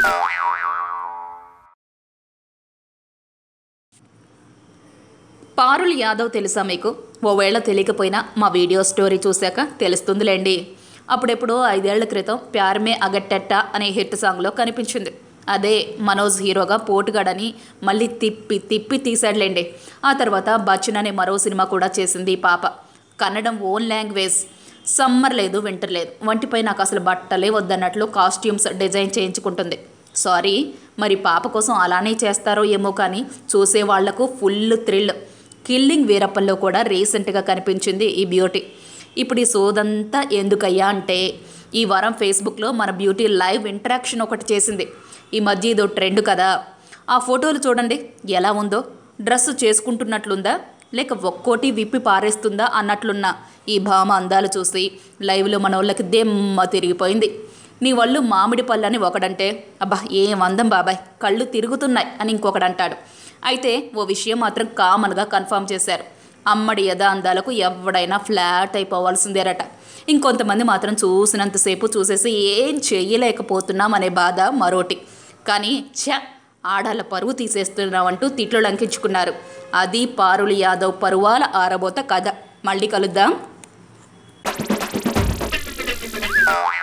పారుల్ యాదవ్ తెలుసా మీకు ఓవేళ తెలియకపోయినా మా వీడియో స్టోరీ చూశాక తెలుస్తుందిలేండి అప్పుడెప్పుడో ఐదేళ్ల క్రితం ప్యారమే అగట్టెట్ట అనే హిట్ సాంగ్లో కనిపించింది అదే మనోజ్ హీరోగా పోటుగాడని మళ్ళీ తిప్పి తిప్పి తీశాడులేండి ఆ తర్వాత బచ్చన్ అనే మరో సినిమా కూడా చేసింది ఈ పాప కన్నడం ఓన్ లాంగ్వేజ్ సమ్మర్ లేదు వింటర్ లేదు వంటిపై నాకు అసలు బట్టలే వద్దన్నట్లు కాస్ట్యూమ్స్ డిజైన్ చేయించుకుంటుంది సారీ మరి పాప కోసం అలానే చేస్తారో ఏమో కానీ చూసే వాళ్లకు ఫుల్ థ్రిల్ కిల్లింగ్ వీరప్పల్లో కూడా రీసెంట్గా కనిపించింది ఈ బ్యూటీ ఇప్పుడు ఈ సోదంతా ఎందుకయ్యా అంటే ఈ వారం ఫేస్బుక్లో మన బ్యూటీ లైవ్ ఇంటరాక్షన్ ఒకటి చేసింది ఈ మధ్య ఇదో ట్రెండ్ కదా ఆ ఫోటోలు చూడండి ఎలా ఉందో డ్రెస్ చేసుకుంటున్నట్లుందా లేక ఒక్కోటి విప్పి పారేస్తుందా అన్నట్లున్న ఈ భామ అందాలు చూసి లైవ్లో మన వాళ్ళకి దెమ్మ తిరిగిపోయింది నీ వాళ్ళు మామిడి పళ్ళని ఒకడంటే అబ్బా ఏం అందం బాబాయ్ కళ్ళు తిరుగుతున్నాయి అని ఇంకొకడు అంటాడు అయితే ఓ విషయం మాత్రం కామన్గా కన్ఫర్మ్ చేశారు అమ్మడి యథా అందాలకు ఎవడైనా ఫ్లాట్ అయిపోవాల్సిందేరట ఇంకొంతమంది మాత్రం చూసినంతసేపు చూసేసి ఏం చెయ్యలేకపోతున్నాం అనే బాధ మరోటి కానీ ఛ ఆడాల పరువు తీసేస్తున్నామంటూ తిట్లు లంకించుకున్నారు అది పారులి యాదవ్ పరువాల ఆరబోత కథ మళ్ళీ కలుద్దాం